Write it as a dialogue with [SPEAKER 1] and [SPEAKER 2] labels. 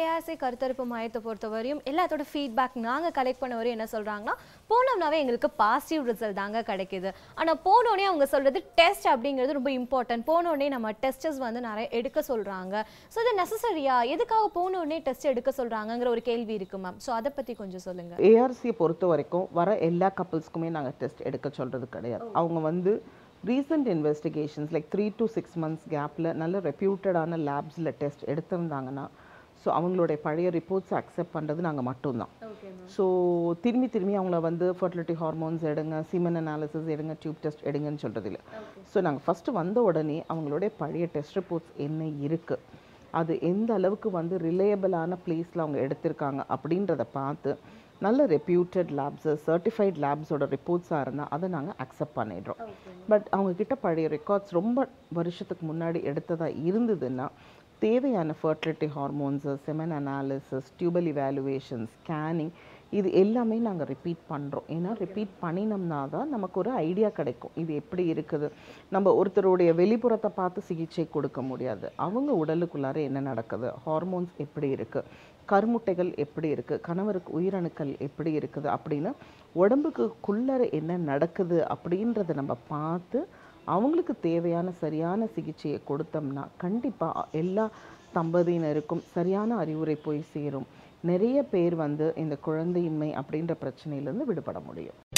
[SPEAKER 1] ARC கருத்தரிப்பு மையத்தை பொறுத்தவரையும் எல்லாத்தோட ஃபீட்பேக் நாங்கள் கலெக்ட் பண்ண வரையும் என்ன சொல்கிறாங்கன்னா போனோம்னாவே எங்களுக்கு பாசிட்டிவ் ரிசல்ட் தாங்க கிடைக்குது ஆனால் போனோடனே அவங்க சொல்கிறது டெஸ்ட் அப்படிங்கிறது ரொம்ப இம்பார்ட்டன்ட் போனோடனே நம்ம டெஸ்டஸ் வந்து நிறைய எடுக்க சொல்கிறாங்க ஸோ இது நெசசரியா எதுக்காக போனோடனே டெஸ்ட் எடுக்க சொல்கிறாங்கங்கிற ஒரு கேள்வி இருக்கு மேம் ஸோ அதை பற்றி கொஞ்சம் சொல்லுங்கள்
[SPEAKER 2] ஏஆர்சியை பொறுத்த வரைக்கும் வர எல்லா கப்பல்ஸ்க்குமே நாங்கள் டெஸ்ட் எடுக்க சொல்கிறது கிடையாது அவங்க வந்து recent investigations like three to six months கேப்பில் நல்ல ரெப்யூட்டடான லேப்ஸில் டெஸ்ட் எடுத்திருந்தாங்கன்னா ஸோ அவங்களுடைய பழைய ரிப்போர்ட்ஸ் அக்செப்ட் பண்ணுறது நாங்கள் மட்டும்தான்
[SPEAKER 1] ஓகே மேம்
[SPEAKER 2] ஸோ திரும்பி திரும்பி அவங்கள வந்து ஃபர்டிலிட்டி ஹார்மோன்ஸ் எடுங்க சீமன் அனாலிசிஸ் எடுங்க டியூப் டெஸ்ட் எடுங்கன்னு சொல்கிறது இல்லை ஸோ நாங்கள் ஃபஸ்ட்டு வந்த உடனே அவங்களுடைய பழைய டெஸ்ட் ரிப்போர்ட்ஸ் என்ன இருக்குது அது எந்த அளவுக்கு வந்து ரிலேயபிளான பிளேஸில் அவங்க எடுத்திருக்காங்க அப்படின்றத பார்த்து நல்ல ரெப்யூட்டட் லேப்ஸு சர்டிஃபைட் லேப்ஸோட ரிப்போர்ட்ஸாக இருந்தால் அதை நாங்கள் அக்செப்ட் பண்ணிடுறோம் பட் அவங்க கிட்ட பழைய ரெக்கார்ட்ஸ் ரொம்ப வருஷத்துக்கு முன்னாடி எடுத்ததாக இருந்ததுன்னா தேவையான fertility hormones semen analysis tubal evaluation scanning இது எல்லாமே நாங்கள் ரிப்பீட் பண்ணுறோம் ஏன்னா ரிப்பீட் பண்ணினோம்னா தான் நமக்கு ஒரு ஐடியா கிடைக்கும் இது எப்படி இருக்குது நம்ம ஒருத்தருடைய வெளிப்புறத்தை பார்த்து சிகிச்சை கொடுக்க முடியாது அவங்க உடலுக்குள்ளார என்ன நடக்குது ஹார்மோன்ஸ் எப்படி இருக்குது கருமுட்டைகள் எப்படி இருக்குது கணவருக்கு உயிரணுக்கள் எப்படி இருக்குது அப்படின்னு உடம்புக்குள்ளார என்ன நடக்குது அப்படின்றத நம்ம பார்த்து அவங்களுக்கு தேவையான சரியான சிகிச்சையை கொடுத்தோம்னா கண்டிப்பாக எல்லா தம்பதியினருக்கும் சரியான அறிவுரை போய் சேரும் நிறைய பேர் வந்து இந்த குழந்தையின்மை அப்படின்ற பிரச்சனையிலேருந்து விடுபட முடியும்